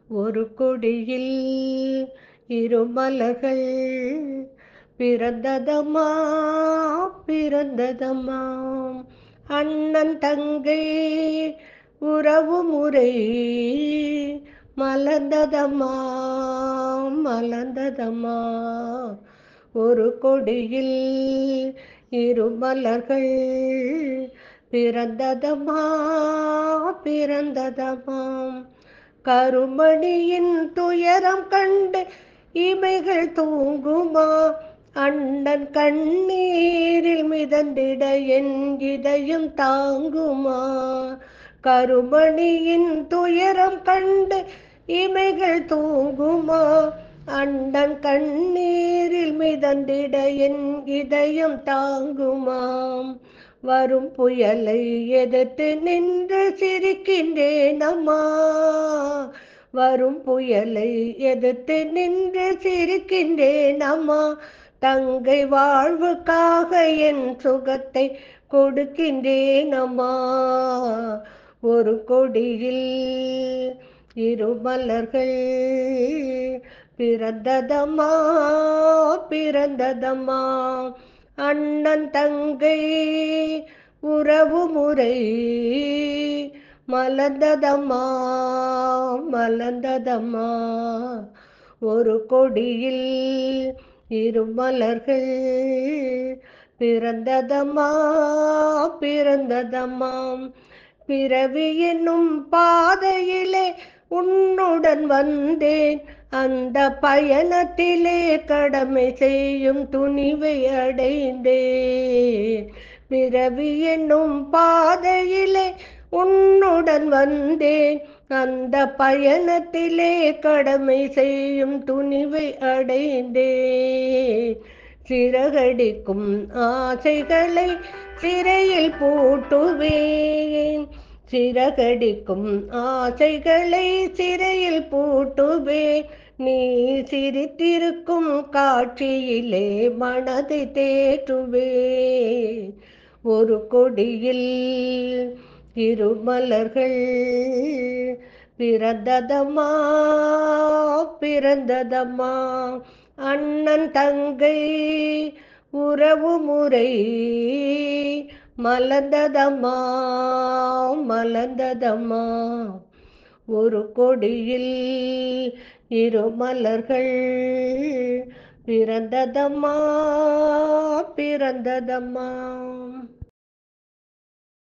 ஒரு கொடியில் இருமலர்கள் பிறந்ததம்மா பிறந்ததம்மா அண்ணன் தங்கை உறவு முறை மலர்ந்ததம்மா மலர்ந்ததம்மா ஒரு கொடியில் இருமலர்கள் பிறந்ததம்மா பிறந்ததமாம் கருமணியின் துயரம் கண்டு இமைகள் தூங்குமா அண்ணன் கண்ணீரில் மிதந்திட என் இதயம் தாங்குமா கருமணியின் துயரம் கண்டு இமைகள் தூங்குமா அண்ணன் கண்ணீரில் மிதந்திட என் இதயம் தாங்குமாம் வரும் புயலை எதிர்த்து நின்று சிரிக்கின்றேன் அம்மா வரும் புயலை எதிர்த்து நின்று சிரிக்கின்றேன் அம்மா தங்கை வாழ்வுக்காக என் சுகத்தை கொடுக்கின்றேன் அம்மா ஒரு கொடியில் இருமலர்கள் பிறந்ததம்மா பிறந்ததம்மா அண்ணன் தங்கை உறவு முறை மலர்ந்ததம்மா மலர்ந்ததம்மா ஒரு கொடியில் இருமலர்கள் பிறந்ததம்மா பிறந்ததம்மாம் பிறவி என்னும் பாதையிலே உன்னுடன் வந்தேன் அந்த பயணத்திலே கடமை செய்யும் துணிவை அடைந்தேன் பிறவி என்னும் பாதையிலே உன்னுடன் வந்தேன் அந்த பயணத்திலே கடமை செய்யும் துணிவை அடைந்தேன் சிறகடிக்கும் ஆசைகளை சிறையில் பூட்டுவேன் சிறகடிக்கும் ஆசைகளை சிறையில் பூட்டுவேன் நீ சிரித்திருக்கும் காட்சியிலே மனதை தேற்றுவே ஒரு கொடியில் இருமலர்கள் பிறந்ததம்மா பிறந்ததம்மா அண்ணன் தங்கை உறவு முறை மலர்ந்ததம்மா மலர்ந்ததம்மா ஒரு கொடியில் இருமலர்கள் பிறந்ததம்மா பிறந்ததம்மா